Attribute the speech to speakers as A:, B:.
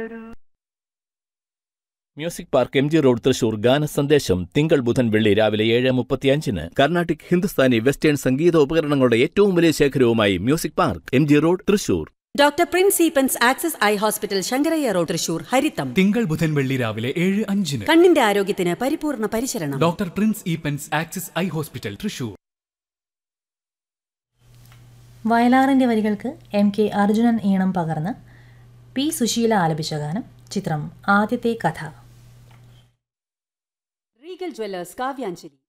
A: music park M G road Thrissur ഗാന സന്ദേശം തിങ്കൾ ബുധൻ വെള്ളി രാവിലെ ഏഴ് മുപ്പത്തിയഞ്ചിന് കർണാട്ടിക് ഹിന്ദുസ്ഥാനി വെസ്റ്റേൺ സംഗീത ഉപകരണങ്ങളുടെ ഏറ്റവും വലിയ ശേഖരവുമായി music park M G road Thrissur
B: doctor Prince Eappen's Axis eye hospital Sankarayya road Thrissur ഹരിത്തം
C: തിങ്കൾ ബുധൻ വെള്ളി രാവിലെ ഏഴ് അഞ്ചിന്
B: കണ്ണിന്റെ ആരോഗ്യത്തിന് പരിപൂർണ പരിചരണം
C: doctor Prince Eappen's Axis eye hospital Thrissur
D: വയലാറിൻ്റെ വരികൾക്ക് എം കെ അർജുനൻ ഈണം പകർന്ന് പി സുശീല ആലപിച്ച ഗാനം ചിത്രം ആദ്യത്തെ കഥ
B: റീഗൽ ജ്വല്ലേഴ്സ് കാവ്യാഞ്ജലി